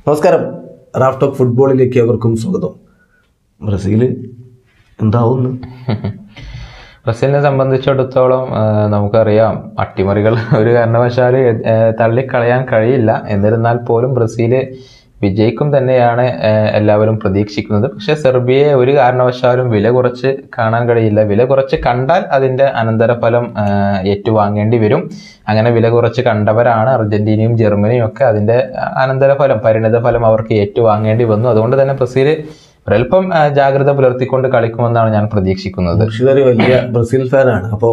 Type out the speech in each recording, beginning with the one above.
നമസ്കാരം Raf talk ഫുട്ബോളിലേക്ക് അവർക്കും സ്വാഗതം ബ്രസീൽ എന്താവുന്നു ബ്രസീലിനെ സംബന്ധിച്ചിടത്തോളം ആ, നമുക്കറിയാം അട്ടിമറികൾ ഒരു കാരണവശാൽ തള്ളിക്കളയാൻ കഴിയില്ല എന്നിരുന്നാൽ പോലും ബ്രസീല് വിജയിക്കും തന്നെയാണ് ആ, എല്ലാവരും പ്രതീക്ഷിക്കുന്നത് പക്ഷെ സെർബിയയെ ഒരു കാരണവശാലും വില കുറച്ച് കാണാൻ കഴിയില്ല വില കുറച്ച് കണ്ടാൽ അതിന്റെ അനന്തരഫലം ആ, ഏറ്റുവാങ്ങേണ്ടി വരും അങ്ങനെ വില കുറച്ച് കണ്ടവരാണ് അർജന്റീനയും ജർമ്മനിയും ഒക്കെ അതിന്റെ അനന്തരഫലം പരിണിത ഫലം അവർക്ക് ഏറ്റുവാങ്ങേണ്ടി വന്നു അതുകൊണ്ട് തന്നെ ബ്രസീൽ ഒരൽപ്പം ആ, ജാഗ്രത പുലർത്തിക്കൊണ്ട് കളിക്കുമെന്നാണ് ഞാൻ പ്രതീക്ഷിക്കുന്നത് ബഷീർ വലിയ ബ്രസീൽ ഫാനാണ് അപ്പോൾ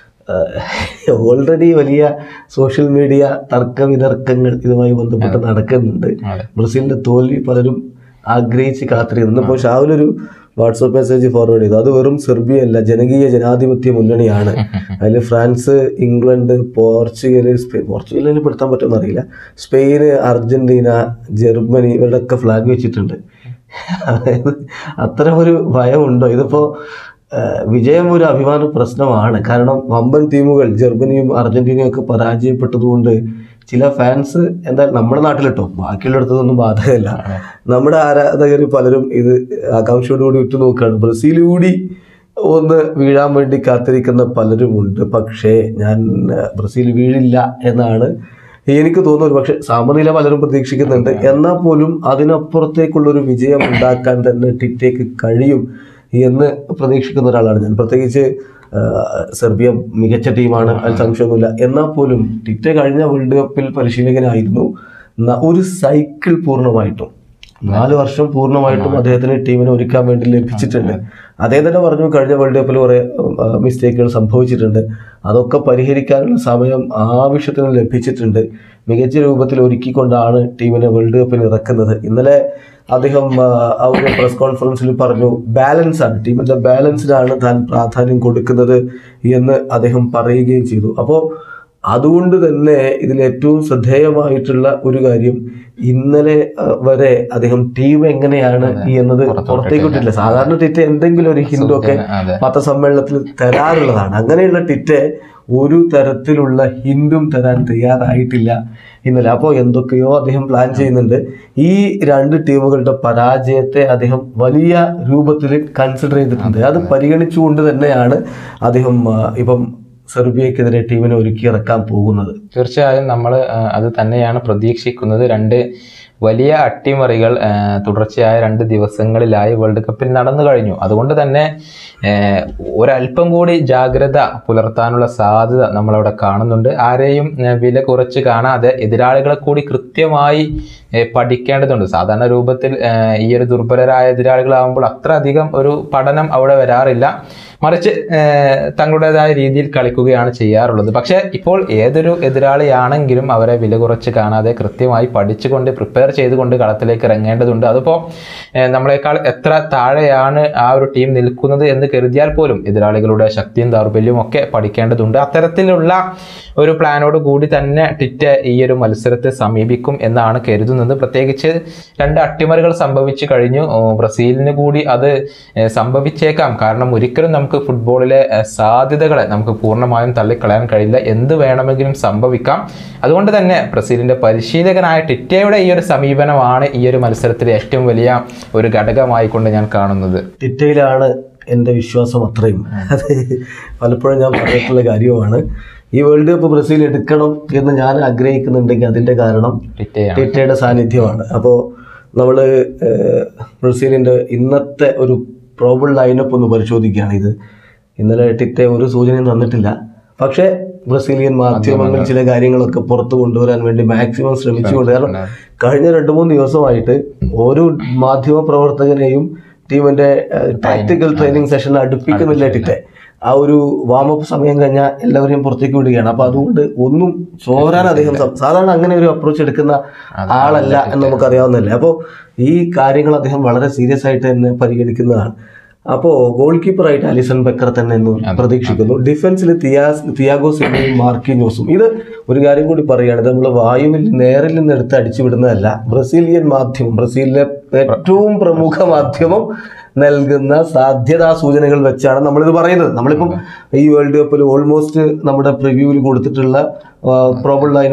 ഓൾറെഡി വലിയ സോഷ്യൽ മീഡിയ തർക്ക വിതർക്കങ്ങൾ ഇതുമായി ബന്ധപ്പെട്ട് നടക്കുന്നുണ്ട് അതെ. ബ്രസീലിന്റെ തോൽവി പലരും ആഗ്രഹിച്ച് കാത്തിരിക്കുന്നു ഇപ്പോൾ ഷാവുൽ ഒരു വാട്സപ്പ് മെസ്സേജ് ഫോർവേഡ് ചെയ്തു അത് വെറും സെർബിയ അല്ല ജനകീയ ജനാധിപത്യ മുന്നണിയാണ് അതിൽ ഫ്രാൻസ് ഇംഗ്ലണ്ട് പോർച്ചുഗൽ സ്പെയിൻ പോർച്ചുഗലിന് പെടുത്താൻ പറ്റുമെന്ന് അറിയില്ല സ്പെയിന് അർജന്റീന ജർമ്മനി ഇവരുടെയൊക്കെ ഫ്ലാഗ് വെച്ചിട്ടുണ്ട് അതായത് അത്തരം ഒരു ഭയമുണ്ടോ ഇതിപ്പോ ആ, വിജയം ഒരു അഭിമാന പ്രശ്നമാണ് കാരണം വമ്പൻ ടീമുകൾ ജർമ്മനിയും അർജന്റീനയും ഒക്കെ പരാജയപ്പെട്ടതുകൊണ്ട് ചില ഫാൻസ് എന്താ നമ്മുടെ നാട്ടിലിട്ടോ ബാക്കിയുള്ളിടത്തൊന്നും ബാധകമല്ല നമ്മുടെ ആരാധകർ പലരും ഇത് ആകാംക്ഷയോടുകൂടി ഉറ്റുനോക്കുകയാണ് ബ്രസീൽ കൂടി ഒന്ന് വീഴാൻ വേണ്ടി കാത്തിരിക്കുന്ന പലരുമുണ്ട് പക്ഷേ ഞാൻ ആ, ബ്രസീൽ വീഴില്ല എന്നാണ് എനിക്ക് തോന്നുന്നു പക്ഷെ സമനില പലരും പ്രതീക്ഷിക്കുന്നുണ്ട് എന്നാൽ പോലും അതിനപ്പുറത്തേക്കുള്ളൊരു വിജയം ഉണ്ടാക്കാൻ തന്നെ ടിറ്റേക്ക് കഴിയും എന്ന് പ്രതീക്ഷിക്കുന്ന ഒരാളാണ് ഞാൻ പ്രത്യേകിച്ച് ആ, സെർബിയ മികച്ച ടീമാണ് അതിൽ സംശയമൊന്നുമില്ല എന്നാൽ പോലും ടിറ്റെ കഴിഞ്ഞ വേൾഡ് കപ്പിൽ പരിശീലകനായിരുന്നു ന- ഒരു സൈക്കിൾ പൂർണ്ണമായിട്ടും നാല് വർഷം പൂർണ്ണമായിട്ടും അദ്ദേഹത്തിന് ടീമിനെ ഒരുക്കാൻ വേണ്ടി ലഭിച്ചിട്ടുണ്ട് അദ്ദേഹം തന്നെ പറഞ്ഞു കഴിഞ്ഞ വേൾഡ് കപ്പിൽ കുറെ മിസ്റ്റേക്കുകൾ സംഭവിച്ചിട്ടുണ്ട് അതൊക്കെ പരിഹരിക്കാനുള്ള സമയം ആവശ്യത്തിന് ലഭിച്ചിട്ടുണ്ട് മികച്ച രൂപത്തിൽ ഒരുക്കിക്കൊണ്ടാണ് ടീമിനെ വേൾഡ് കപ്പിന് ഇറക്കുന്നത് ഇന്നലെ അദ്ദേഹം ആ, ആ ഒരു പ്രസ് കോൺഫറൻസിൽ പറഞ്ഞു ബാലൻസ് ആണ് ടീമിന്റെ ബാലൻസിനാണ് താൻ പ്രാധാന്യം കൊടുക്കുന്നത് എന്ന് അദ്ദേഹം പറയുകയും ചെയ്തു അപ്പോൾ അതുകൊണ്ട് തന്നെ ഇതിൽ ഏറ്റവും ശ്രദ്ധേയമായിട്ടുള്ള ഒരു കാര്യം ഇന്നലെ ആ, വരെ അദ്ദേഹം ടീം എങ്ങനെയാണ് എന്നത് പുറത്തേക്ക് വിട്ടില്ല സാധാരണ ടിറ്റ എന്തെങ്കിലും ഒരു ഹിന്ദു അതെ പത്രസമ്മേളനത്തിൽ തരാറുള്ളതാണ് അങ്ങനെയുള്ള ടിറ്റെ ഒരു തരത്തിലുള്ള ഹിന്ദും തരാൻ തയ്യാറായിട്ടില്ല ഇന്നലെ അപ്പോൾ എന്തൊക്കെയോ അദ്ദേഹം പ്ലാൻ ചെയ്യുന്നുണ്ട് ഈ രണ്ട് ടീമുകളുടെ പരാജയത്തെ അദ്ദേഹം വലിയ രൂപത്തിൽ കൺസിഡർ ചെയ്തിട്ടുണ്ട് അത് പരിഗണിച്ചുകൊണ്ട് തന്നെയാണ് അദ്ദേഹം ആ, ഇപ്പം സെർബിയക്കെതിരെ ടീമിനെ ഒരുക്കി ഇറക്കാൻ പോകുന്നത് തീർച്ചയായും നമ്മൾ അത് തന്നെയാണ് പ്രതീക്ഷിക്കുന്നത് രണ്ട് വലിയ അട്ടിമറികൾ ആ, തുടർച്ചയായ രണ്ട് ദിവസങ്ങളിലായി വേൾഡ് കപ്പിൽ നടന്നു കഴിഞ്ഞു അതുകൊണ്ട് തന്നെ ആ, ഒരല്പം കൂടി ജാഗ്രത പുലർത്താനുള്ള സാധ്യത നമ്മളവിടെ കാണുന്നുണ്ട് ആരെയും ആ, വില കുറച്ച് കാണാതെ എതിരാളികളെ കൂടി കൃത്യമായി ആ, പഠിക്കേണ്ടതുണ്ട് സാധാരണ രൂപത്തിൽ ആ, ഈ ഒരു ദുർബലരായ എതിരാളികളാകുമ്പോൾ അത്ര അധികം ഒരു പഠനം അവിടെ വരാറില്ല മറിച്ച് ഏഹ്, തങ്ങളുടേതായ രീതിയിൽ കളിക്കുകയാണ് ചെയ്യാറുള്ളത് പക്ഷേ ഇപ്പോൾ ഏതൊരു എതിരാളിയാണെങ്കിലും അവരെ വില കുറച്ച് കാണാതെ കൃത്യമായി പഠിച്ചുകൊണ്ട് പ്രിപ്പയർ ചെയ്തുകൊണ്ട് കളത്തിലേക്ക് ഇറങ്ങേണ്ടതുണ്ട് അതിപ്പോൾ ഏഹ്, നമ്മളെക്കാൾ എത്ര താഴെയാണ് ആ ഒരു ടീം നിൽക്കുന്നത് എന്ന് കരുതിയാൽ പോലും എതിരാളികളുടെ ശക്തിയും ദൗർബല്യവും ഒക്കെ പഠിക്കേണ്ടതുണ്ട് അത്തരത്തിലുള്ള ഒരു പ്ലാനോട് കൂടി തന്നെ ടിറ്റ ഈ ഒരു മത്സരത്തെ സമീപിക്കും എന്നാണ് കരുതുന്നത് പ്രത്യേകിച്ച് രണ്ട് അട്ടിമറികൾ സംഭവിച്ചു കഴിഞ്ഞു ഓ, ബ്രസീലിന് കൂടി അത് ഏഹ്, സംഭവിച്ചേക്കാം കാരണം ഒരിക്കലും നമുക്ക് ഫുട്ബോളിലെ ഏഹ്, സാധ്യതകളെ നമുക്ക് പൂർണ്ണമായും തള്ളിക്കളയാൻ കഴിയില്ല എന്ത് വേണമെങ്കിലും സംഭവിക്കാം അതുകൊണ്ട് തന്നെ ബ്രസീലിന്റെ പരിശീലകനായ ടിറ്റയുടെ ഈ ഒരു സമീപനമാണ് ഈ ഒരു മത്സരത്തിലെ ഏറ്റവും വലിയ ഒരു ഘടകമായിക്കൊണ്ട് ഞാൻ കാണുന്നത് ടിറ്റയിലാണ് എൻ്റെ വിശ്വാസം അത്രയും അത് പലപ്പോഴും ഞാൻ പറഞ്ഞിട്ടുള്ള കാര്യമാണ് ഈ വേൾഡ് കപ്പ് ബ്രസീൽ എടുക്കണം എന്ന് ഞാൻ ആഗ്രഹിക്കുന്നുണ്ടെങ്കിൽ അതിൻ്റെ കാരണം ടിറ്റയാണ് ടിറ്റയുടെ സാന്നിധ്യമാണ് അപ്പോൾ നമ്മൾ ബ്രസീലിൻ്റെ ഇന്നത്തെ ഒരു പ്രോബിൾ ലൈനപ്പ് ഒന്ന് പരിശോധിക്കുകയാണ് ഇത് ഇന്നലെ ടിറ്റ ഒരു സൂചനയും തന്നിട്ടില്ല പക്ഷേ ബ്രസീലിയൻ മാധ്യമങ്ങൾ ചില കാര്യങ്ങളൊക്കെ പുറത്തു കൊണ്ടുവരാൻ വേണ്ടി മാക്സിമം ശ്രമിച്ചുകൊണ്ട് കാരണം കഴിഞ്ഞ രണ്ട് മൂന്ന് ദിവസമായിട്ട് ഓരോ മാധ്യമ പ്രവർത്തകനെയും ടീമിന്റെ ടാക്ടിക്കൽ ട്രെയിനിങ് സെഷൻ അടുപ്പിക്കുന്നില്ല ടിറ്റെ ആ ഒരു വാമപ്പ് സമയം കഴിഞ്ഞാൽ എല്ലാവരെയും പുറത്തേക്ക് വിടുകയാണ് അപ്പൊ അതുകൊണ്ട് ഒന്നും ചോരാൻ അദ്ദേഹം സം- സാധാരണ അങ്ങനെ ഒരു അപ്രോച്ച് എടുക്കുന്ന ആളല്ല എന്ന് നമുക്കറിയാവുന്നതല്ലേ അപ്പോൾ ഈ കാര്യങ്ങൾ അദ്ദേഹം വളരെ സീരിയസ് ആയിട്ട് തന്നെ പരിഗണിക്കുന്നതാണ് അപ്പോൾ ഗോൾ കീപ്പറായിട്ട് അലിസൺ ബക്കർ തന്നെ എന്ന് പ്രതീക്ഷിക്കുന്നു ഡിഫൻസിൽ തിയാസ് തിയാഗോ സിൽവയും മാർക്കിനോസും ഇത് ഒരു കാര്യം കൂടി പറയുകയാണ് ഇത് നമ്മൾ വായുവിൽ നേരിൽ നിന്ന് എടുത്ത് അടിച്ചു വിടുന്നതല്ല ബ്രസീലിയൻ മാധ്യമം ബ്രസീലിലെ ഏറ്റവും പ്രമുഖ മാധ്യമം നൽകുന്ന സാധ്യതാ സൂചനകൾ വെച്ചാണ് നമ്മളിത് പറയുന്നത് നമ്മളിപ്പം ഈ വേൾഡ് കപ്പിൽ ഓൾമോസ്റ്റ് നമ്മുടെ പ്രിവ്യൂവിൽ കൊടുത്തിട്ടുള്ള probable lineup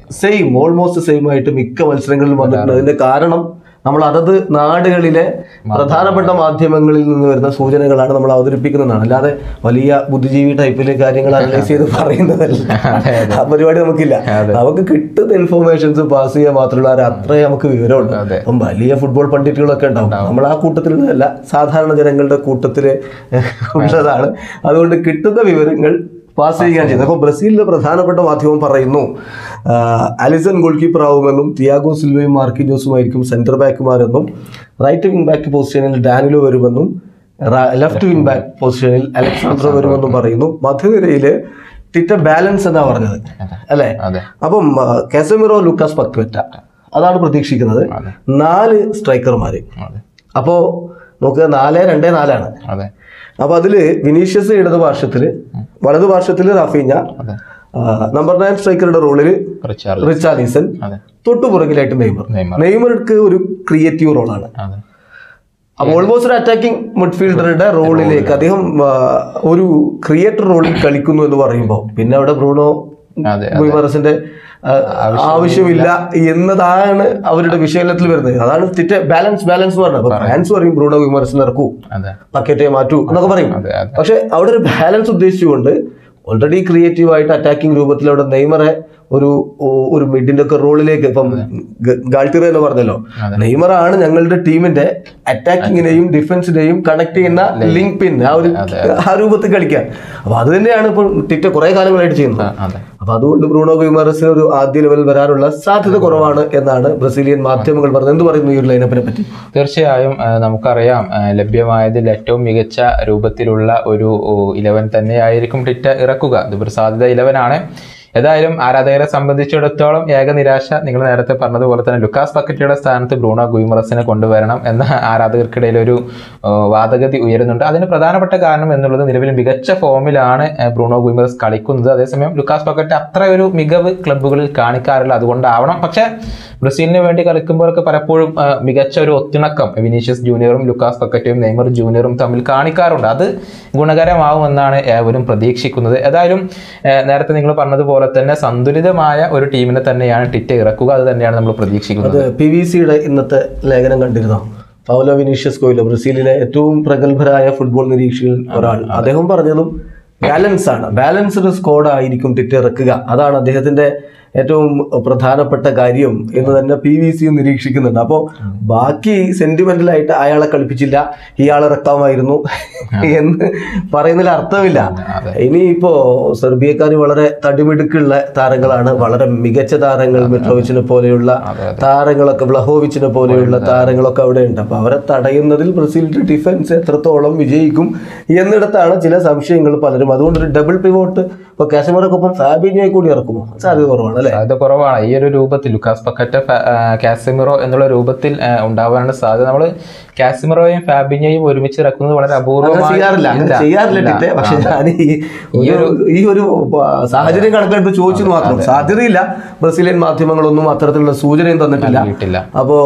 same almost same ആയിട്ട് മിക്ക മത്സരങ്ങളിലും വന്നിട്ടുണ്ട് അതിന്റെ കാരണം നമ്മൾ അതത് നാടുകളിലെ പ്രധാനപ്പെട്ട മാധ്യമങ്ങളിൽ നിന്ന് വരുന്ന സൂചനകളാണ് നമ്മൾ അവതരിപ്പിക്കുന്നതാണ് അല്ലാതെ വലിയ ബുദ്ധിജീവി ടൈപ്പിലെ കാര്യങ്ങൾ അനലൈസ് ചെയ്ത് പറയുന്നതല്ല ആ പരിപാടി നമുക്കില്ല നമുക്ക് കിട്ടുന്ന ഇൻഫോർമേഷൻസ് പാസ് ചെയ്യാൻ മാത്രമുള്ള ഒരു അത്രേ നമുക്ക് വിവരമുള്ളൂ അതെ. അപ്പം വലിയ ഫുട്ബോൾ പണ്ഡിറ്റുകളൊക്കെ ഉണ്ടാവും നമ്മൾ ആ കൂട്ടത്തിലുള്ളതല്ല സാധാരണ ജനങ്ങളുടെ കൂട്ടത്തിൽ ഉള്ളതാണ് അതുകൊണ്ട് കിട്ടുന്ന വിവരങ്ങൾ പാസ് ചെയ്യുകയാണ് ചെയ്യുന്നത് അപ്പോൾ ബ്രസീലിലെ പ്രധാനപ്പെട്ട മാധ്യമം പറയുന്നു ആ, അലിസൺ ഗോൾ കീപ്പർ ആവുമെന്നും തിയാഗോ സിൽവയും മാർക്കിനോസുമായിരിക്കും സെന്റർ ബാക്കുമാരെന്നും റൈറ്റ് വിംഗ് ബാക്ക് പൊസിഷനിൽ ഡാനിലോ വരുമെന്നും ലെഫ്റ്റ് വിംഗ് ബാക്ക് പൊസിഷനിൽ അലക്സാണ്ട്രോ വരുമെന്നും പറയുന്നു മധ്യനിരയിൽ ടിറ്റ ബാലൻസ് എന്നാ പറഞ്ഞത് അല്ലേ അതെ അപ്പം കാസമിറോ ലൂക്കാസ് പക്വറ്റ അതാണ് പ്രതീക്ഷിക്കുന്നത് അതെ. നാല് സ്ട്രൈക്കർമാര് അതെ അപ്പോ നമുക്ക് നാല് രണ്ട് നാലാണ് അതെ അപ്പൊ അതില് വിനീഷ്യസ് ഇടത് പാർശ്വത്തില് വലതു പാർശ്വത്തില് റാഫീഞ്ഞ അതെ നമ്പർ നയൻ സ്ട്രൈക്കറുടെ റോളില് റിച്ചാർഡ് റിച്ചാലീസൺ അതെ തൊട്ടു പുറകിലായിട്ട് നെയ്മർ നെയ്മർ നെയ്മർക്ക് ഒരു ക്രിയേറ്റീവ് റോളാണ് അതെ അപ്പൊ ഓൾമോസ്റ്റ് ഒരു അറ്റാക്കിംഗ് മിഡ്ഫീൽഡറുടെ റോളിലേക്ക് അദ്ദേഹം ആ, ഒരു ക്രിയേറ്റർ റോളിൽ കളിക്കുന്നു എന്ന് പറയുമ്പോൾ പിന്നെ അവിടെ ബ്രൂണോ അതെ ഗുയിമറസിന്റെ ആ, ആവശ്യമില്ല എന്നതാണ് അവരുടെ വിശകലനത്തിൽ വരുന്നത് അതാണ് തിറ്റ ബാലൻസ് ബാലൻസ് എന്ന് പറഞ്ഞത് അപ്പൊ ഫാൻസ് പറയും ബ്രൂണോ ഗുയിമറസിനെ ഇറക്കൂ അതെ പക്കറ്റെ മാറ്റൂ എന്നൊക്കെ പറയും അതെ അതെ പക്ഷെ അവിടെ ഒരു ബാലൻസ് ഉദ്ദേശിച്ചുകൊണ്ട് ഓൾറെഡി ക്രിയേറ്റീവ് ആയിട്ട് അറ്റാക്കിംഗ് രൂപത്തിൽ അവിടെ നെയ്മറെ ഒരു ഒ- ഒരു മിഡിന്റെ ഒക്കെ റോളിലേക്ക് ഇപ്പം ഗാൾട്ടിറ എന്ന് പറഞ്ഞല്ലോ നെയ്മറാണ് ഞങ്ങളുടെ ടീമിന്റെ അറ്റാക്കിങ്ങിനെയും ഡിഫൻസിനെയും കണക്ട് ചെയ്യുന്ന ലിങ്ക് പിൻ ആ ഒരു ആ രൂപത്തിൽ കളിക്കാൻ അപ്പൊ അത് തന്നെയാണ് ഇപ്പോൾ ടിറ്റ കുറെ കാലങ്ങളായിട്ട് ചെയ്യുന്നത് അതെ അപ്പൊ അതുകൊണ്ട് ബ്രൂണോ ഗുയിമറസിന് ഒരു ആദ്യ ലെവലിൽ വരാനുള്ള സാധ്യത കുറവാണ് എന്നാണ് ബ്രസീലിയൻ മാധ്യമങ്ങൾ പറഞ്ഞത് എന്ത് പറയുന്നു ഈ ഒരു ലൈനപ്പിനെ പറ്റി തീർച്ചയായും ആ, നമുക്കറിയാം ആ, ലഭ്യമായതിൽ ഏറ്റവും മികച്ച രൂപത്തിലുള്ള ഒരു ഇലവൻ തന്നെയായിരിക്കും ടിറ്റ ഇറക്കുക ഇതൊരു സാധ്യത ഇലവൻ ആണ് ഏതായാലും ആരാധകരെ സംബന്ധിച്ചിടത്തോളം ഏക നിരാശ നിങ്ങൾ നേരത്തെ പറഞ്ഞതുപോലെ തന്നെ ലുക്കാസ് പക്കറ്റിയുടെ സ്ഥാനത്ത് ബ്രൂണോ ഗുയിമറസിനെ കൊണ്ടുവരണം എന്ന ആരാധകർക്കിടയിൽ ഒരു ആ, വാദഗതി ഉയരുന്നുണ്ട് അതിന് പ്രധാനപ്പെട്ട കാരണം എന്നുള്ളത് നിലവിൽ മികച്ച ഫോമിലാണ് ആ, ബ്രൂണോ ഗുയിമറസ് കളിക്കുന്നത് അതേസമയം ലുക്കാസ് പക്കറ്റ് അത്ര ഒരു മികവ് ക്ലബ്ബുകളിൽ കാണിക്കാറില്ല അതുകൊണ്ടാവണം പക്ഷേ ബ്രസീലിന് വേണ്ടി കളിക്കുമ്പോഴൊക്കെ പലപ്പോഴും ആ, മികച്ച ഒരു ഒത്തിണക്കം വിനീഷ്യസ് ജൂനിയറും ലുക്കാസ് പക്കറ്റും നെയ്മർ ജൂനിയറും തമ്മിൽ കാണിക്കാറുണ്ട് അത് ഗുണകരമാവുമെന്നാണ് ഏവരും പ്രതീക്ഷിക്കുന്നത് ഏതായാലും ആ, നേരത്തെ നിങ്ങൾ പറഞ്ഞതുപോലെ തന്നെ സന്തുലിതമായ ഒരു ടീമിനെ തന്നെയാണ് ടിറ്റ ഇറക്കുക അത് തന്നെയാണ് നമ്മൾ പ്രതീക്ഷിക്കുന്നത് അത് പി വി സിയുടെ ഇന്നത്തെ ലേഖനം കണ്ടിരുന്നോ പൗലോ വിനീഷ്യസ് കോയിലോ ബ്രസീലിലെ ഏറ്റവും പ്രഗത്ഭരായ ഫുട്ബോൾ നിരീക്ഷകരിൽ ഒരാൾ അദ്ദേഹം പറഞ്ഞതും ബാലൻസ് ആണ് ബാലൻസ്ഡ് സ്ക്വാഡ് ആയിരിക്കും ടിറ്റ ഇറക്കുക അതാണ് അദ്ദേഹത്തിന്റെ ഏറ്റവും പ്രധാനപ്പെട്ട കാര്യം എന്ന് തന്നെ പി വി സി നിരീക്ഷിക്കുന്നുണ്ട് അപ്പോൾ ബാക്കി സെന്റിമെന്റലായിട്ട് അയാളെ കളിപ്പിച്ചില്ല ഇയാളെ ഇറക്കാമായിരുന്നു എന്ന് പറയുന്നതിൽ അർത്ഥമില്ല ഇനിയിപ്പോ സെർബിയക്കാർ വളരെ തടിമിടുക്കുള്ള താരങ്ങളാണ് വളരെ മികച്ച താരങ്ങൾ മിട്രോവിച്ചിനെ പോലെയുള്ള താരങ്ങളൊക്കെ വ്ലഹോവിച്ചിനെ പോലെയുള്ള താരങ്ങളൊക്കെ അവിടെ ഉണ്ട് അപ്പൊ അവരെ തടയുന്നതിൽ ബ്രസീലിന്റെ ഡിഫൻസ് എത്രത്തോളം വിജയിക്കും എന്നിടത്താണ് ചില സംശയങ്ങൾ പലരും അതുകൊണ്ട് ഒരു ഡബിൾ പിവോട്ട് ഇപ്പൊ കാശ്മീരൊക്കൊപ്പം ഫാബിനിയെ കൂടി ഇറക്കുമോ സാധ്യത കുറവാണ് അല്ലെ സാധ്യത കുറവാണ് ഈ ഒരു രൂപത്തിൽ ലുക്കാസ് പക്കറ്റ ഫ- ആ, കാസിമിറോ എന്നുള്ള രൂപത്തിൽ ആ, ഉണ്ടാവാനാണ് സാധ്യത നമ്മൾ കാസിമിറോയും ഫാബിഞ്ഞയും ഒരുമിച്ച് ഇറക്കുന്നത് വളരെ അങ്ങനെ അപൂർവമായി ചെയ്യാറില്ല അങ്ങനെ ഇല്ല. ചെയ്യാറില്ല ഇല്ല. ടിറ്റെ പക്ഷെ ഞാൻ ഈ ഒരു ഈ ഒരു ആ, സാഹചര്യം കണക്കെടുത്ത് ചോദിച്ചു മാത്രം സാധ്യതയില്ല ബ്രസീലിയൻ മാധ്യമങ്ങളൊന്നും അത്തരത്തിലുള്ള സൂചനയും തന്നിട്ടില്ല കിട്ടില്ല അപ്പോ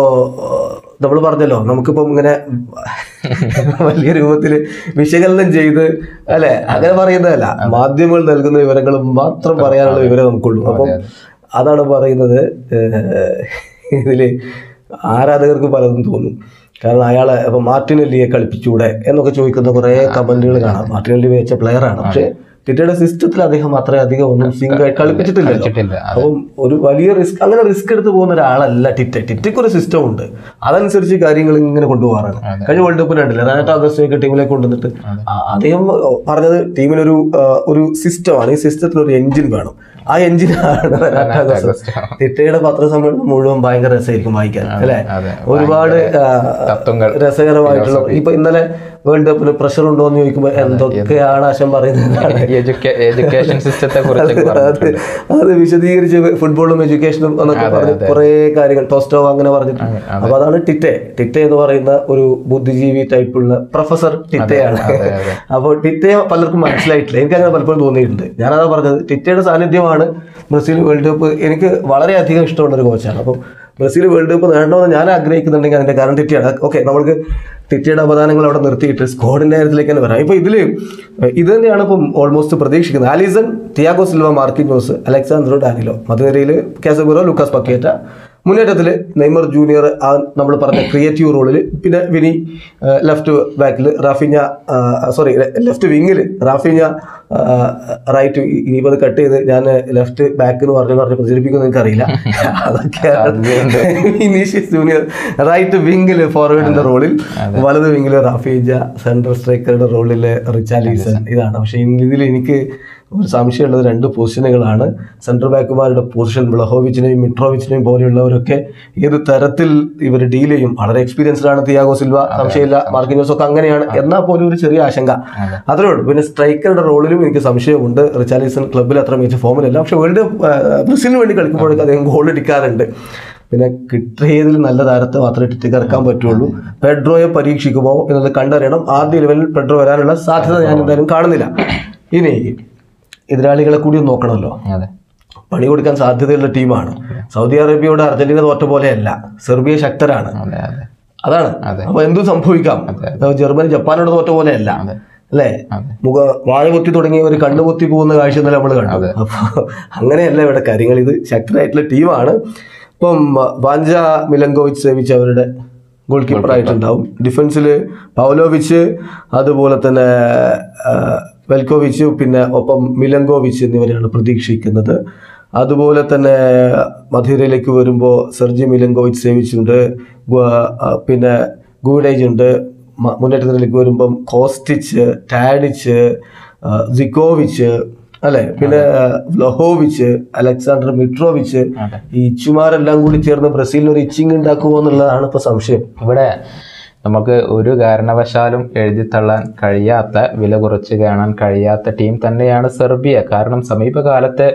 നമ്മൾ പറഞ്ഞല്ലോ നമുക്കിപ്പം ഇങ്ങനെ വലിയ രൂപത്തിൽ വിശകലനം ചെയ്ത് അല്ലെ അങ്ങനെ പറയുന്നതല്ല മാധ്യമങ്ങൾ നൽകുന്ന വിവരങ്ങൾ മാത്രം പറയാനുള്ള വിവരം നമുക്കുള്ളൂ അപ്പം അതാണ് പറയുന്നത് ഏഹ്, ഇതില് ആരാധകർക്ക് പലതും തോന്നും കാരണം അയാളെ ഇപ്പൊ മാർട്ടിനെല്ലിയെ കളിപ്പിച്ചൂടെ എന്നൊക്കെ ചോദിക്കുന്ന കുറെ കമന്റുകൾ കാണാം മാർട്ടിനെല്ലി മികച്ച പ്ലെയറാണ് പക്ഷെ ടിറ്റയുടെ സിസ്റ്റത്തിൽ അദ്ദേഹം അത്രയധികം ഒന്നും സിംഗ് ആയി കളിപ്പിച്ചിട്ടില്ലല്ലോ കളിച്ചിട്ടില്ല. അപ്പം ഒരു വലിയ റിസ്ക് അങ്ങനെ റിസ്ക് എടുത്ത് പോകുന്ന ഒരാളല്ല ടിറ്റ ടിറ്റയ്ക്ക് ഒരു സിസ്റ്റം ഉണ്ട് അതനുസരിച്ച് കാര്യങ്ങൾ ഇങ്ങനെ കൊണ്ടുപോകാറാണ് കഴിഞ്ഞ വേൾഡ് കപ്പിന് കണ്ടില്ല റനാറ്റോ അഗസ്റ്റിനൊക്കെ ടീമിലേക്ക് കൊണ്ടുവന്നിട്ട് ആ, അദ്ദേഹം പറഞ്ഞത് ടീമിനൊരു ആ, ഒരു സിസ്റ്റമാണ് ഈ സിസ്റ്റത്തിന് ഒരു എഞ്ചിൻ വേണം ആ എഞ്ചിനാണ് റനാറ്റോ അഗസ്റ്റ് ടിറ്റയുടെ പത്രസമ്മേളനം മുഴുവൻ ഭയങ്കര രസമായിരിക്കും വായിക്കാൻ അല്ലെ അതെ. ഒരുപാട് ആ, തത്വങ്ങൾ രസകരമായിട്ടുള്ള ഇപ്പൊ ഇന്നലെ വേൾഡ് കപ്പിന് പ്രഷർ ഉണ്ടോ എന്ന് ചോദിക്കുമ്പോൾ എന്തൊക്കെയാണ് ആശം പറയുന്നത് എഡ്യൂക്കേഷൻ സിസ്റ്റത്തെ കുറിച്ചൊക്കെ അത് പറഞ്ഞിട്ടുണ്ട് അത് വിശദീകരിച്ച് ഫുട്ബോളും എഡ്യൂക്കേഷനും എന്നൊക്കെ പറഞ്ഞ് കുറെ കാര്യങ്ങൾ ടോസ്റ്റോ അങ്ങനെ പറഞ്ഞിട്ടുണ്ട് അപ്പൊ അതാണ് ടിറ്റെ ടിറ്റെ എന്ന് പറയുന്ന ഒരു ബുദ്ധിജീവി ടൈപ്പുള്ള പ്രൊഫസർ ടിറ്റയാണ് അപ്പോൾ ടിറ്റെ പലർക്കും മനസ്സിലായിട്ടില്ല എനിക്ക് അങ്ങനെ പലപ്പോഴും തോന്നിയിട്ടുണ്ട് ഞാനതാ പറഞ്ഞത് ടിറ്റയുടെ സാന്നിധ്യമാണ് ബ്രസീൽ വേൾഡ് കപ്പ് എനിക്ക് വളരെയധികം ഇഷ്ടമുള്ള ഒരു കോച്ചാണ് അപ്പം ബ്രസീൽ വേൾഡ് കപ്പ് നേടണമെന്ന് ഞാൻ ആഗ്രഹിക്കുന്നുണ്ടെങ്കിൽ അതിന്റെ കാരണം ടിറ്റിയാണ് ഓക്കെ നമ്മൾക്ക് ടിറ്റിയുടെ അവദാനങ്ങൾ അവിടെ നിർത്തിയിട്ട് സ്ക്വാഡിന്റെ കാര്യത്തിലേക്ക് തന്നെ വരാം ഇപ്പൊ ഇതില് ഇത് തന്നെയാണ് ഇപ്പം ഓൾമോസ്റ്റ് പ്രതീക്ഷിക്കുന്നത് Alisson Thiago Silva Marquinhos Alexandro Danilo മധുരയിൽ കാസഗുറോ ലുക്കാസ് പക്കേറ്റ മുന്നേറ്റത്തിൽ നെയ്മർ ജൂനിയർ ആ നമ്മൾ പറഞ്ഞ ക്രിയേറ്റീവ് റോളിൽ പിന്നെ വിനി ലെഫ്റ്റ് ബാക്കിൽ റാഫിഞ്ഞ സോറി ലെഫ്റ്റ് വിങ്ങിൽ റാഫിഞ്ഞ റൈറ്റ് ഇനിയിപ്പോൾ അത് കട്ട് ചെയ്ത് ഞാൻ ലെഫ്റ്റ് ബാക്ക് എന്ന് പറഞ്ഞു പറഞ്ഞ് പ്രചരിപ്പിക്കുന്നത് എനിക്കറിയില്ല സാധ്യതയുണ്ട്. അതൊക്കെ ഇനീഷ്യസ് ജൂനിയർ റൈറ്റ് വിങ്ങിൽ ഫോർവേഡിന്റെ റോളിൽ വലത് വിങ്ങിൽ റാഫീജ സെൻട്രൽ സ്ട്രൈക്കറുടെ റോളിൽ റിച്ചാലിസൺ ഇതാണ് പക്ഷേ ഇതിൽ എനിക്ക് ഒരു സംശയമുള്ളത് രണ്ട് പൊസിഷനുകളാണ് സെൻട്രൽ ബാക്കുമാരുടെ പൊസിഷൻ ബ്ലഹോവിച്ചിനെയും മിട്രോവിച്ചിനെയും പോലെയുള്ളവരൊക്കെ ഏത് തരത്തിൽ ഇവർ ഡീൽ ചെയ്യും വളരെ എക്സ്പീരിയൻസ്ഡ് ആണ് തിയാഗോ സിൽവ സംശയമില്ല മാർക്കിനോസ് ഒക്കെ അങ്ങനെയാണ് എന്നാൽ പോലും ഒരു ചെറിയ ആശങ്ക അത്രേ ഉള്ളൂ പിന്നെ സ്ട്രൈക്കറുടെ റോളിലും എനിക്ക് സംശയമുണ്ട് റിച്ചാലിസൺ ക്ലബ്ബിൽ അത്ര മികച്ച ഫോമിലല്ല പക്ഷെ വേൾഡ് ബ്രസീലിന് വേണ്ടി കളിക്കുമ്പോഴൊക്കെ അദ്ദേഹം ഗോൾ അടിക്കാറുണ്ട് പിന്നെ കിട്ടിയതിൽ നല്ല താരത്തെ മാത്രമേ ടിറ്റി ഇറക്കാൻ പറ്റുള്ളൂ പെഡ്രോയെ പരീക്ഷിക്കുമോ എന്നത് കണ്ടറിയണം ആദ്യ ലെവലിൽ പെഡ്രോ വരാനുള്ള സാധ്യത ഞാൻ എന്തായാലും കാണുന്നില്ല ഇനി എതിരാളികളെ കൂടി ഒന്ന് നോക്കണമല്ലോ അതെ പണി കൊടുക്കാൻ സാധ്യതയുള്ള ടീമാണ് സൗദി അറേബ്യയോട് അർജന്റീന തോറ്റ പോലെയല്ല സെർബിയ ശക്തരാണ് അതെ അതെ അതാണ് അതെ. അപ്പൊ എന്തും സംഭവിക്കാം ജർമ്മനി ജപ്പാനോട് തോറ്റ പോലെയല്ല അല്ലേ അതെ. മുഖ വാഴ കുത്തി തുടങ്ങി ഒരു കണ്ണു കുത്തി പോകുന്ന കാഴ്ച ഇന്നലെ നമ്മൾ കണ്ടു അപ്പൊ അങ്ങനെയല്ല ഇവിടെ കാര്യങ്ങൾ ഇത് ശക്തരായിട്ടുള്ള ടീമാണ് ഇപ്പം വാഞ്ച മിലങ്കോവിച്ച് സേവിച്ച് അവരുടെ ഗോൾ കീപ്പർ ആയിട്ടുണ്ടാവും ഡിഫൻസിൽ പൗലോവിച്ച് അതുപോലെ തന്നെ ആ, വെൽക്കോവിച്ച് പിന്നെ ഒപ്പം മിലങ്കോവിച്ച് എന്നിവരെയാണ് പ്രതീക്ഷിക്കുന്നത് അതുപോലെ തന്നെ മധുരയിലേക്ക് വരുമ്പോൾ സെർജി മിലങ്കോവിച്ച് സേവിച്ചുണ്ട് ഗു- ആ, പിന്നെ ഗൂഡേജ് ഉണ്ട് മ- മുന്നേറ്റത്തിലേക്ക് വരുമ്പം കോസ്റ്റിച്ച് ടാഡിച്ച് ആ, സിക്കോവിച്ച് അല്ലെ പിന്നെ വ്ലഹോവിച്ച് അലക്സാണ്ടർ മിട്രോവിച്ച് അതെ. ഈ ഇച്ചുമാരെല്ലാം കൂടി ചേർന്ന് ബ്രസീലിന് ഒരു ഇച്ചിങ് ഉണ്ടാക്കുമോ എന്നുള്ളതാണ് ഇപ്പൊ സംശയം ഇവിടെ നമുക്ക് ഒരു കാരണവശാലും എഴുതി തള്ളാൻ കഴിയാത്ത വില കുറച്ച് കാണാൻ കഴിയാത്ത ടീം തന്നെയാണ് സെർബിയ കാരണം സമീപകാലത്തെ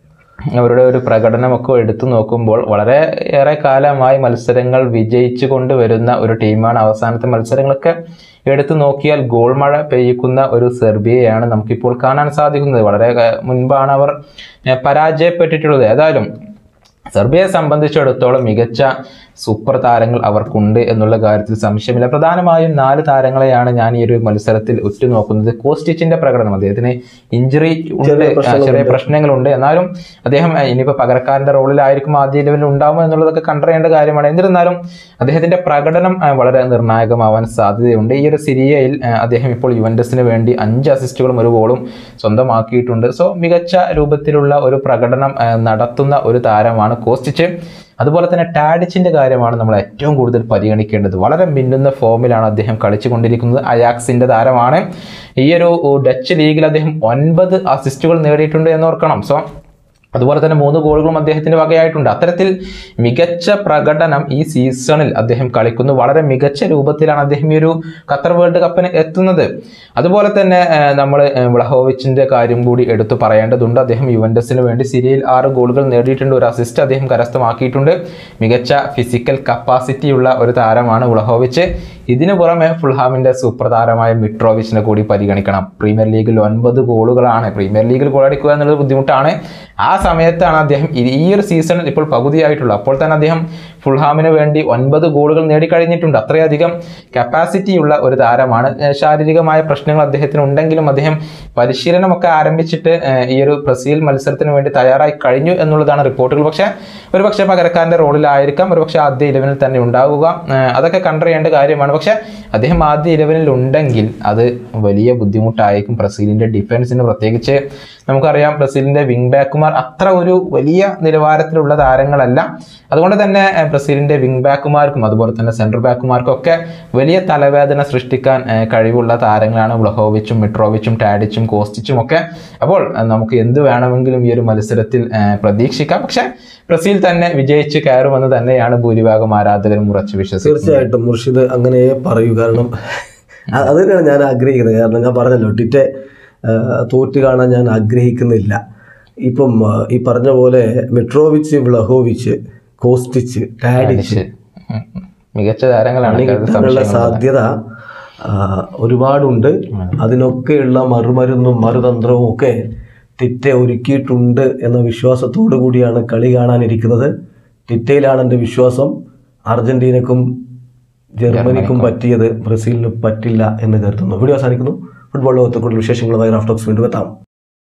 അവരുടെ ഒരു പ്രകടനമൊക്കെ എടുത്തു നോക്കുമ്പോൾ വളരെ ഏറെ കാലമായി മത്സരങ്ങൾ വിജയിച്ചു കൊണ്ടുവരുന്ന ഒരു ടീമാണ് അവസാനത്തെ മത്സരങ്ങളൊക്കെ എടുത്തു നോക്കിയാൽ ഗോൾ മഴ പെയ്യിക്കുന്ന ഒരു സെർബിയയാണ് നമുക്കിപ്പോൾ കാണാൻ സാധിക്കുന്നത് വളരെ ക- മുൻപാണ് അവർ ഏഹ്, പരാജയപ്പെട്ടിട്ടുള്ളത് ഏതായാലും സെർബിയയെ സംബന്ധിച്ചിടത്തോളം മികച്ച സൂപ്പർ താരങ്ങൾ അവർക്കുണ്ട് എന്നുള്ള കാര്യത്തിൽ സംശയമില്ല പ്രധാനമായും നാല് താരങ്ങളെയാണ് ഞാൻ ഈ ഒരു മത്സരത്തിൽ ഉറ്റുനോക്കുന്നത് കോസ്റ്റിച്ചിന്റെ പ്രകടനം അദ്ദേഹത്തിന് ഇഞ്ചുറി ഉണ്ട് ആ, ചെറിയ പ്രശ്നങ്ങളുണ്ട് എന്നാലും അദ്ദേഹം ആ, ഇനിയിപ്പോ പകരക്കാരന്റെ റോളിലായിരിക്കും ആദ്യ ലെവലിൽ ഉണ്ടാവുമോ എന്നുള്ളതൊക്കെ കണ്ടറിയേണ്ട കാര്യമാണ് എന്നിരുന്നാലും അദ്ദേഹത്തിന്റെ പ്രകടനം ആ, വളരെ നിർണായകമാവാൻ സാധ്യതയുണ്ട് ഈ ഒരു സിരിയയിൽ ആ, അദ്ദേഹം ഇപ്പോൾ യുവൻഡസിന് വേണ്ടി അഞ്ച് അസിസ്റ്റുകളും ഒരു ഗോളും സ്വന്തമാക്കിയിട്ടുണ്ട് സോ മികച്ച രൂപത്തിലുള്ള ഒരു പ്രകടനം ആ, നടത്തുന്ന ഒരു താരമാണ് കോസ്റ്റിച്ച് അതുപോലെ തന്നെ ടാഡിച്ചിന്റെ കാര്യമാണ് നമ്മൾ ഏറ്റവും കൂടുതൽ പരിഗണിക്കേണ്ടത് വളരെ മിന്നുന്ന ഫോമിലാണ് അദ്ദേഹം കളിച്ചുകൊണ്ടിരിക്കുന്നത് അയാക്സിന്റെ താരമാണ് ഈ ഒരു ഡച്ച് ലീഗിൽ അദ്ദേഹം ഒൻപത് അസിസ്റ്റുകൾ നേടിയിട്ടുണ്ട് എന്നോർക്കണം സോ അതുപോലെ തന്നെ മൂന്ന് ഗോളുകളും അദ്ദേഹത്തിന്റെ വകയായിട്ടുണ്ട് അത്തരത്തിൽ മികച്ച പ്രകടനം ഈ സീസണിൽ അദ്ദേഹം കളിക്കുന്നു വളരെ മികച്ച രൂപത്തിലാണ് അദ്ദേഹം ഈ ഒരു ഖത്തർ വേൾഡ് കപ്പിന് എത്തുന്നത് അതുപോലെ തന്നെ നമ്മൾ വ്ളഹോവിച്ചിന്റെ കാര്യം കൂടി എടുത്തു പറയേണ്ടതുണ്ട് അദ്ദേഹം യുവൻഡസിന് വേണ്ടി സിരിയയിൽ ആറ് ഗോളുകൾ നേടിയിട്ടുണ്ട് ഒരു അസിസ്റ്റ് അദ്ദേഹം കരസ്ഥമാക്കിയിട്ടുണ്ട് മികച്ച ഫിസിക്കൽ കപ്പാസിറ്റിയുള്ള ഒരു താരമാണ് വ്ളഹോവിച്ച് ഇതിനു പുറമെ ഫുൾഹാമിന്റെ സൂപ്പർ താരമായ മിട്രോവിച്ചിനെ കൂടി പരിഗണിക്കണം പ്രീമിയർ ലീഗിൽ ഒൻപത് ഗോളുകളാണ് പ്രീമിയർ ലീഗിൽ ഗോളടിക്കുക എന്നുള്ളത് ബുദ്ധിമുട്ടാണ് ആ സമയത്താണ് അദ്ദേഹം ഈ- ഈ ഒരു സീസണിൽ ഇപ്പോൾ പകുതിയായിട്ടുള്ളൂ അപ്പോൾ തന്നെ അദ്ദേഹം ഫുൾഹാമിന് വേണ്ടി ഒൻപത് ഗോളുകൾ നേടിക്കഴിഞ്ഞിട്ടുണ്ട് അത്രയധികം കപ്പാസിറ്റി ഉള്ള ഒരു താരമാണ് ഏഹ് ശാരീരികമായ പ്രശ്നങ്ങൾ അദ്ദേഹത്തിന് ഉണ്ടെങ്കിലും അദ്ദേഹം പരിശീലനമൊക്കെ ആരംഭിച്ചിട്ട് ഏഹ് ഈ ഒരു ബ്രസീൽ മത്സരത്തിന് വേണ്ടി തയ്യാറായി കഴിഞ്ഞു എന്നുള്ളതാണ് റിപ്പോർട്ടുകൾ പക്ഷേ ഒരു പക്ഷേ പകരക്കാരന്റെ റോളിലായിരിക്കാം ഒരു പക്ഷേ ആദ്യ ഇലവനിൽ തന്നെ ഉണ്ടാവുക ഏഹ് അതൊക്കെ കണ്ടറിയേണ്ട കാര്യമാണ് പക്ഷേ അദ്ദേഹം ആദ്യ ഇലവനിൽ ഉണ്ടെങ്കിൽ അത് വലിയ ബുദ്ധിമുട്ടായിരിക്കും ബ്രസീലിന്റെ ഡിഫൻസിന് പ്രത്യേകിച്ച് നമുക്കറിയാം ബ്രസീലിന്റെ വിങ് ബാക്കുമാർ അത്ര ഒരു വലിയ നിലവാരത്തിലുള്ള താരങ്ങളല്ല അതുകൊണ്ട് തന്നെ ഏഹ് ബ്രസീലിന്റെ വിങ് ബാക്കുമാർക്കും അതുപോലെ തന്നെ സെൻട്രൽ ബാക്കുമാർക്കും ഒക്കെ വലിയ തലവേദന സൃഷ്ടിക്കാൻ ഏഹ് കഴിവുള്ള താരങ്ങളാണ് വ്ലഹോവിച്ചും മിട്രോവിച്ചും ടാഡിച്ചും കോസ്റ്റിച്ചും ഒക്കെ അപ്പോൾ ഏഹ് നമുക്ക് എന്ത് വേണമെങ്കിലും ഈ ഒരു മത്സരത്തിൽ ഏഹ് പ്രതീക്ഷിക്കാം പക്ഷെ ബ്രസീൽ തന്നെ വിജയിച്ച് കയറുമെന്ന് തന്നെയാണ് ഭൂരിഭാഗം ആരാധകരും ഉറച്ചു വിശ്വസിക്കുന്നത് തീർച്ചയായിട്ടും മുർഷിദ് അങ്ങനെ പറയൂ കാരണം അ- അത് തന്നെയാണ് ഞാൻ ആഗ്രഹിക്കുന്നത് കാരണം ഞാൻ പറഞ്ഞല്ലോ ടിറ്റെ ആ, തോറ്റ് കാണാൻ ഞാൻ ആഗ്രഹിക്കുന്നില്ല ഇപ്പം ആ, ഈ പറഞ്ഞ പോലെ മെട്രോവിച്ച് വ്ളഹോവിച്ച് കോസ്റ്റിച്ച് ടാഡിച്ച് ഉം. മികച്ച താരങ്ങളാണ് ഇക്കാര്യത്തിൽ കിട്ടാനുള്ള സംശയമില്ല. സാധ്യത ആ, ഒരുപാടുണ്ട് അതിനൊക്കെയുള്ള മറുമരുന്നും മറുതന്ത്രവും ഒക്കെ തിറ്റ ഒരുക്കിയിട്ടുണ്ട് എന്ന വിശ്വാസത്തോടു കൂടിയാണ് കളി കാണാനിരിക്കുന്നത് ടിറ്റയിലാണ് എൻ്റെ വിശ്വാസം അർജന്റീനക്കും ജർമ്മനിക്കും പറ്റിയത് ബ്രസീലിന് പറ്റില്ല എന്ന് കരുതുന്നു വീഡിയോ അവസാനിക്കുന്നു ഫുട്ബോൾ ലോകത്തെ കൂടുതൽ വിശേഷങ്ങളുമായി റാഫ്റ്റോക്സ് വീണ്ടും എത്താം